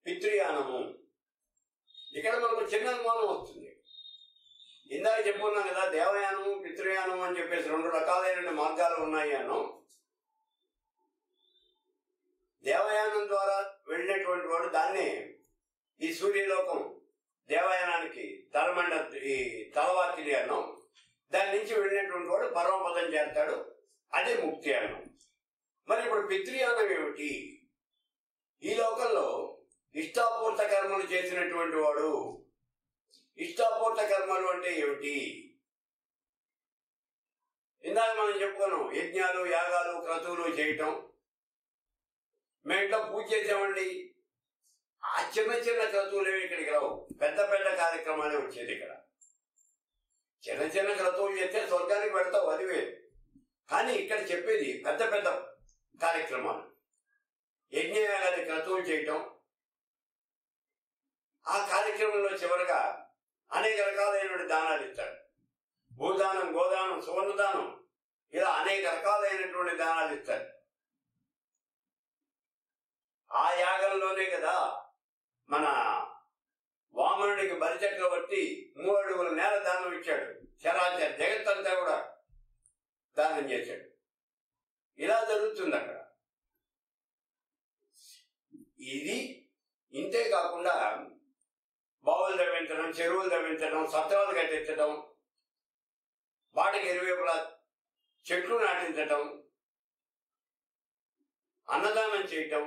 పితృయానము ఇక్కడ మనకు చిన్న అనుమానం వస్తుంది ఇందాక చెప్పుకున్నాం కదా దేవయానము పితృయానము అని చెప్పేసి రెండు రకాలైన మార్గాలు ఉన్నాయి అన్నాం దేవయానం ద్వారా వెళ్ళినటువంటి వాడు దాన్నే ఈ సూర్యలోకం దేవయానానికి తలమండ ఈ తలవాకిలి అన్నాం దాని నుంచి వెళ్ళినటువంటి వాడు పరమపదం చేస్తాడు అదే ముక్తి అన్నాం మరి ఇప్పుడు పితృయానం ఏమిటి ఈ లోకంలో ఇష్టాపూర్త కర్మలు చేసినటువంటి వాడు ఇష్టాపూర్త కర్మలు అంటే ఏమిటి ఇందాక మనం చెప్పుకున్నాం యజ్ఞాలు యాగాలు క్రతువులు చేయటం మేము ఇంట్లో పూజ చేసామండి ఆ చిన్న చిన్న క్రతువులు ఏమి ఇక్కడికి రావు పెద్ద పెద్ద కార్యక్రమాలే వచ్చేది ఇక్కడ చిన్న చిన్న క్రతువులు చేస్తే స్వర్గానికి పెడతావు అది వేరు కానీ ఇక్కడ చెప్పేది పెద్ద పెద్ద కార్యక్రమాలు యజ్ఞయాగాది క్రతువులు చేయటం ఆ కార్యక్రమంలో చివరగా అనేక రకాలైన దానాలు ఇస్తాడు భూదానం గోదానం సువర్ణదానం ఇలా అనేక రకాలైనటువంటి దానాలు ఇస్తాడు ఆ యాగంలోనే కదా మన వామనుడికి బలిచక్రవర్తి మూడు అడుగుల నేల దానం ఇచ్చాడు చరాచర జగత్తంతా కూడా దానం చేశాడు ఇలా జరుగుతుంది అక్కడ ఇది ఇంతే కాకుండా బావులు తవ్వించడం చెరువులు తవ్వించడం సత్రాలు కట్టించడం వాటికి ఇరువైపులా చెట్లు నాటించటం అన్నదానం చేయటం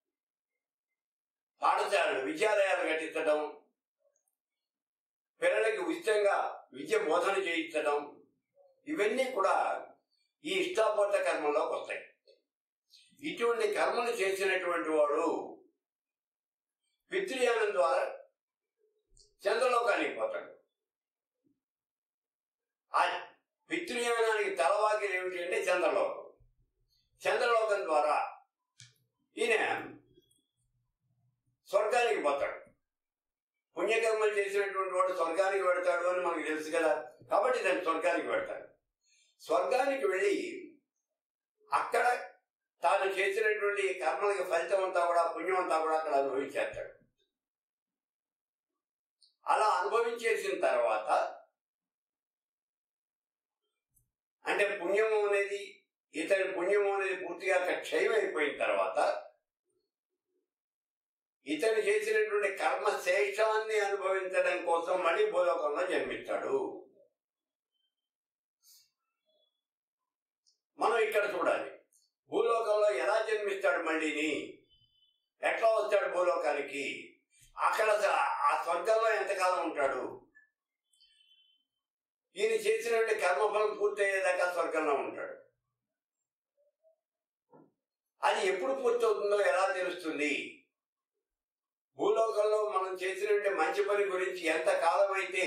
పాఠశాలలు విద్యాలయాలు కట్టించడం పిల్లలకి ఉచితంగా విద్య బోధన చేయించడం ఇవన్నీ కూడా ఈ ఇష్టాపూర్త కర్మలోకి వస్తాయి ఇటువంటి కర్మలు చేసినటువంటి వాడు పితృయానం ద్వారా చంద్రలోకానికి పోతాడు ఆ పితృయానానికి తలవాకిలు ఏమిటి అంటే చంద్రలోకం చంద్రలోకం ద్వారా ఈయన స్వర్గానికి పోతాడు పుణ్యకర్మలు చేసినటువంటి వాడు స్వర్గానికి పెడతాడు అని మనకు తెలుసు కదా కాబట్టి దాన్ని స్వర్గానికి పెడతాడు స్వర్గానికి వెళ్ళి అక్కడ తాను చేసినటువంటి కర్మలకి ఫలితం అంతా కూడా పుణ్యం అంతా కూడా అక్కడ అనుభవించేస్తాడు అలా అనుభవించేసిన తర్వాత అంటే పుణ్యము అనేది ఇతని పుణ్యము అనేది పూర్తిగా అక్కడ క్షయం అయిపోయిన తర్వాత ఇతను చేసినటువంటి కర్మ శేషాన్ని అనుభవించడం కోసం మళ్ళీ భూలోకంలో జన్మిస్తాడు మనం ఇక్కడ చూడాలి భూలోకంలో ఎలా జన్మిస్తాడు మళ్ళీని ఎట్లా వస్తాడు భూలోకానికి అక్కడ ఆ స్వర్గంలో ఎంతకాలం ఉంటాడు ఈయన చేసినటువంటి కర్మఫలం పూర్తయ్యేదాకా స్వర్గంలో ఉంటాడు అది ఎప్పుడు పూర్తవుతుందో ఎలా తెలుస్తుంది భూలోకంలో మనం చేసినటువంటి మంచి పని గురించి ఎంత కాలం అయితే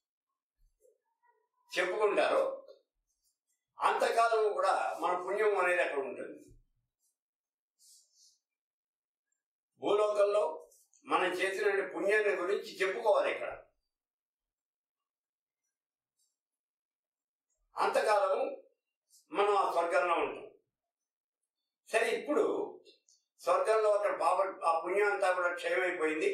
చెప్పుకుంటారో అంతకాలం కూడా మన పుణ్యం అనేది అక్కడ ఉంటుంది భూలోకంలో మనం చేసినటువంటి పుణ్యాన్ని గురించి చెప్పుకోవాలి ఇక్కడ అంతకాలము మనం ఆ స్వర్గంలో ఉంటాం సరే ఇప్పుడు స్వర్గంలో అక్కడ పాప ఆ పుణ్యం అంతా కూడా క్షయమైపోయింది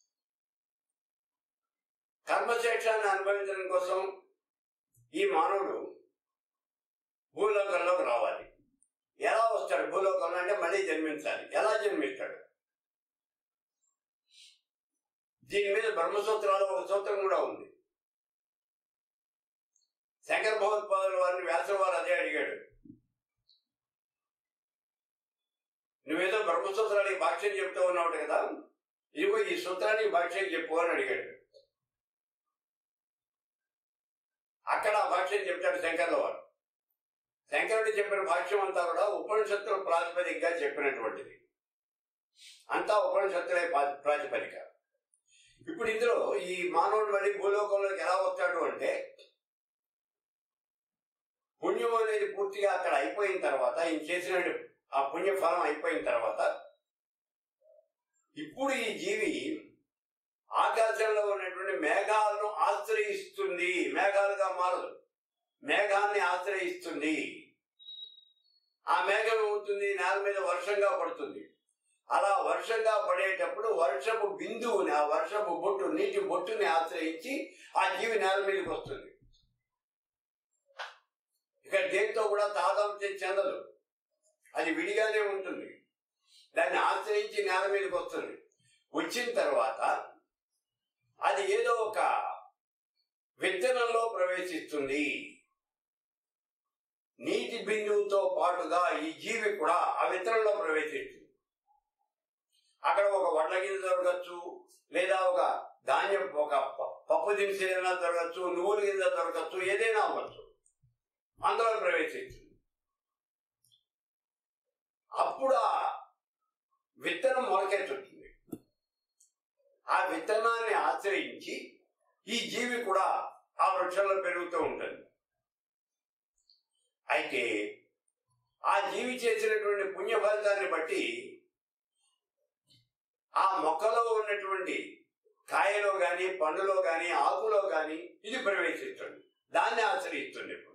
కర్మశేషాన్ని అనుభవించడం కోసం ఈ మానవుడు భూలోకంలోకి రావాలి ఎలా వస్తాడు భూలోకంలో అంటే మళ్ళీ జన్మించాలి ఎలా జన్మిస్తాడు దీని మీద బ్రహ్మసూత్రాలు ఒక సూత్రం కూడా ఉంది శంకర భగవత్పాదుల వారిని వ్యాసుల వారు అదే అడిగాడు నువ్వేదో బ్రహ్మసూత్రానికి భాష్యం చెప్తూ ఉన్నావు కదా ఇదిగో ఈ సూత్రానికి భాష్యం చెప్పు అని అడిగాడు అక్కడ ఆ భాష్యం చెప్తాడు శంకర్ల వారు శంకరుడు చెప్పిన భాష్యం అంతా కూడా ఉపనిషత్తుల ప్రాతిపదికగా చెప్పినటువంటిది అంతా ఉపనిషత్తులే పా- ప్రాతిపదిక ఇప్పుడు ఇందులో ఈ మానవుడు మళ్ళీ భూలోకంలోకి ఎలా వస్తాడు అంటే పుణ్యం అనేది పూర్తిగా అక్కడ అయిపోయిన తర్వాత ఈయన చేసిన ఆ పుణ్య ఫలం అయిపోయిన తర్వాత ఇప్పుడు ఈ జీవి ఆకాశంలో ఉన్నటువంటి మేఘాలను ఆశ్రయిస్తుంది మేఘాలుగా మారదు మేఘాన్ని ఆశ్రయిస్తుంది ఆ మేఘం ఏమవుతుంది నేల మీద వర్షంగా పడుతుంది అలా వర్షం వర్షంగా పడేటప్పుడు వర్షపు బిందువుని ఆ వర్షపు బొట్టు నీటి బొట్టుని ఆశ్రయించి ఆ జీవి నేల మీదకి వస్తుంది ఇక దేంతో కూడా తాదాంత్యం చెందదు అది విడిగానే ఉంటుంది దాన్ని ఆశ్రయించి నేల మీదకి వస్తుంది వచ్చిన తర్వాత అది ఏదో ఒక విత్తనంలో ప్రవేశిస్తుంది నీటి బిందువుతో పాటుగా ఈ జీవి కూడా ఆ విత్తనంలో ప్రవేశిస్తుంది అక్కడ ఒక వడ్ల గింజ దొరకచ్చు లేదా ఒక ధాన్యం ఒక ప- పప్పు దినుసు ఏదైనా దొరకచ్చు నువ్వుల గింజ దొరకచ్చు ఏదైనా అవ్వచ్చు అందులో ప్రవేశిస్తుంది అప్పుడు ఆ విత్తనం మొలకెత్తుతుంది ఆ విత్తనాన్ని ఆశ్రయించి ఈ జీవి కూడా ఆ వృక్షంలో పెరుగుతూ ఉంటుంది అయితే ఆ జీవి చేసినటువంటి పుణ్య ఫలితాన్ని బట్టి ఆ మొక్కలో ఉన్నటువంటి కాయలో గాని పండులో గాని ఆకులో గాని ఇది ప్రవేశిస్తుంది దాన్ని ఆశ్రయిస్తుంది ఇప్పుడు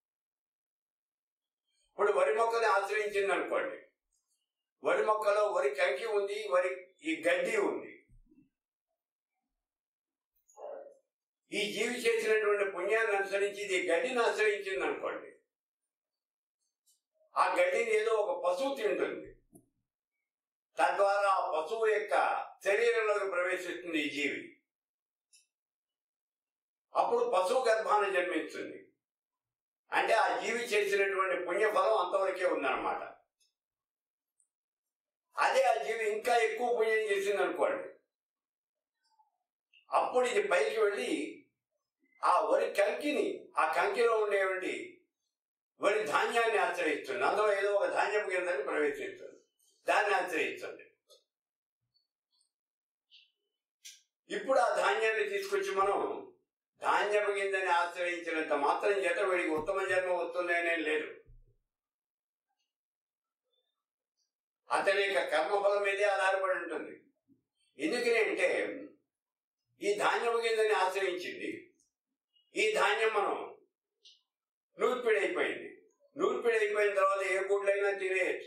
ఇప్పుడు వరి మొక్కని ఆశ్రయించింది అనుకోండి వరి మొక్కలో వరి కంకి ఉంది వరి ఈ గడ్డి ఉంది ఈ జీవి చేసినటువంటి పుణ్యాన్ని అనుసరించి ఇది గడ్డిని ఆశ్రయించింది అనుకోండి ఆ గడ్డిని ఏదో ఒక పశువు తింటుంది తద్వారా ఆ పశువు యొక్క శరీరంలోకి ప్రవేశిస్తుంది ఈ జీవి అప్పుడు పశువు గర్భాన్ని జన్మిస్తుంది అంటే ఆ జీవి చేసినటువంటి పుణ్యఫలం అంతవరకే ఉందన్నమాట అదే ఆ జీవి ఇంకా ఎక్కువ పుణ్యం చేసింది అనుకోండి అప్పుడు ఇది పైకి వెళ్ళి ఆ వరి కంకిని ఆ కంకిలో ఉండేవంటి వరి ధాన్యాన్ని ఆశ్రయిస్తుంది అందులో ఏదో ఒక ధాన్యపు కిందని ప్రవేశిస్తుంది దాన్ని ఆశ్రయిస్తుంది ఇప్పుడు ఆ ధాన్యాన్ని తీసుకొచ్చి మనం ధాన్యపు గింజని ఆశ్రయించినంత మాత్రం చేత వీడికి ఉత్తమ జన్మ వస్తుంది అనేది లేదు అతని యొక్క కర్మఫలం మీదే ఆధారపడి ఉంటుంది ఎందుకని అంటే ఈ ధాన్యపు గింజని ఆశ్రయించింది ఈ ధాన్యం మనం నూర్పిడి అయిపోయింది నూర్పిడి అయిపోయిన తర్వాత ఏ గుడ్లైనా తినేయచ్చు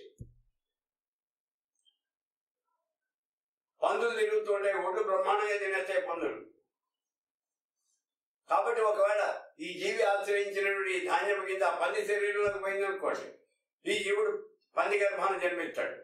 పందులు తిరుగుతుంటే ఒడ్డు బ్రహ్మాండంగా తినేస్తాయి పందులు కాబట్టి ఒకవేళ ఈ జీవి ఆశ్రయించినటువంటి ఈ ధాన్యం కింద ఆ పంది శరీరంలోకి పోయిందనుకోండి ఈ జీవుడు పంది గర్భాన్ని జన్మిస్తాడు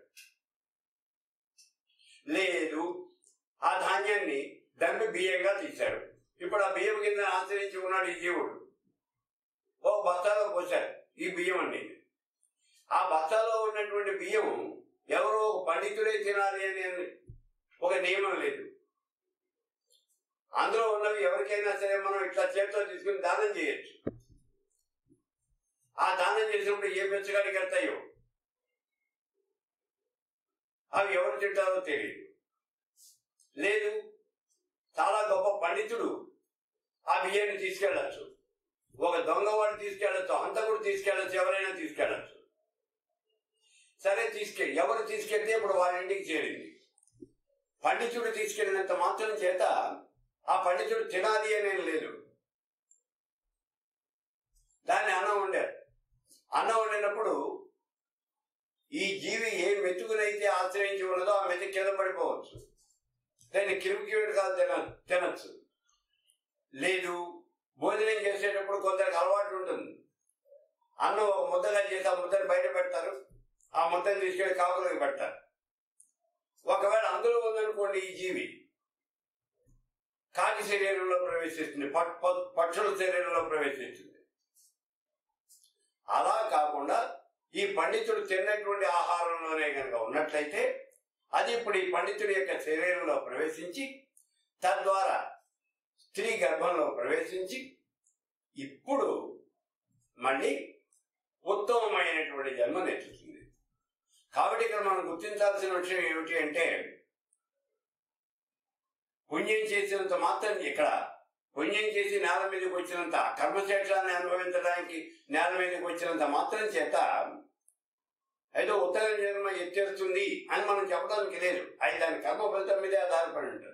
లేదు ఆ ధాన్యాన్ని దంపి బియ్యంగా తీశాడు ఇప్పుడు ఆ బియ్యం కింద ఆశ్రయించి ఉన్నాడు ఈ జీవుడు ఓ బస్తాలో పోశారు ఈ బియ్యం అండి ఆ బస్తాలో ఉన్నటువంటి బియ్యం ఎవరో ఒక పండితులే తినాలి అని ఒక నియమం లేదు అందులో ఉన్నవి ఎవరికైనా సరే మనం ఇట్లా చేతితో తీసుకుని దానం చేయొచ్చు ఆ దానం చేసినప్పుడు ఏ బెచ్చగాడికి వెళ్తాయో అవి ఎవరు తింటారో తెలియదు లేదు చాలా గొప్ప పండితుడు ఆ బియ్యాన్ని తీసుకెళ్ళచ్చు ఒక దొంగవాడు తీసుకెళ్ళచ్చు హంతకుడు తీసుకెళ్ళచ్చు ఎవరైనా తీసుకెళ్ళచ్చు సరే తీసుకెళ్ళి ఎవరు తీసుకెళ్తే ఇప్పుడు వాళ్ళ ఇంటికి చేరింది పండితుడు తీసుకెళ్ళినంత మాత్రం చేత ఆ పండితుడు తినాలి అనేది లేదు దాన్ని అన్నం వండారు అన్నం వండినప్పుడు ఈ జీవి ఏ మెతుకునైతే ఆశ్రయించి ఉన్నదో ఆ మెతుకు కింద పడిపోవచ్చు దాన్ని కిరుకి కాదు తిన తినచ్చు లేదు భోజనం చేసేటప్పుడు కొందరికి అలవాటు ఉంటుంది అన్నం ఒక ముద్దగా చేసి ఆ ముద్దను బయట పెడతారు ఆ ముద్దను తీసుకెళ్లి కాకులకు పెడతారు ఒకవేళ అందులో ఉందనుకోండి ఈ జీవి కాకి శరీరంలో ప్రవేశిస్తుంది పట్- ప- పక్షుల శరీరంలో ప్రవేశిస్తుంది అలా కాకుండా ఈ పండితుడు తిన్నటువంటి ఆహారంలోనే కనుక ఉన్నట్లయితే అది ఇప్పుడు ఈ పండితుడి యొక్క శరీరంలో ప్రవేశించి తద్వారా స్త్రీ గర్భంలో ప్రవేశించి ఇప్పుడు మళ్ళీ ఉత్తమమైనటువంటి జన్మ నెచ్చుతుంది కాబట్టి ఇక్కడ మనం గుర్తించాల్సిన విషయం ఏమిటి అంటే పుణ్యం చేసినంత మాత్రం ఇక్కడ పుణ్యం చేసి నేల మీదకి వచ్చినంత కర్మశేషాన్ని అనుభవించడానికి నేల మీదకి వచ్చినంత మాత్రం చేత ఏదో ఉత్తర జన్మ ఎత్తేస్తుంది అని మనం చెప్పడానికి లేదు అది దాని కర్మ ఫలితం మీదే ఆధారపడి ఉంటుంది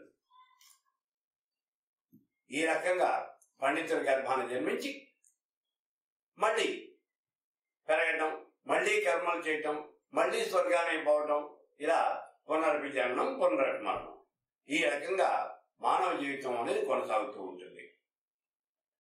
ఈ రకంగా పండితుడి గర్భాన్ని జన్మించి మళ్ళీ పెరగటం మళ్ళీ కర్మలు చేయటం మళ్ళీ స్వర్గానికి పోవటం ఇలా పునర్విజననం పునర్మరణం ఈ రకంగా మానవ జీవితం అనేది కొనసాగుతూ ఉంటుంది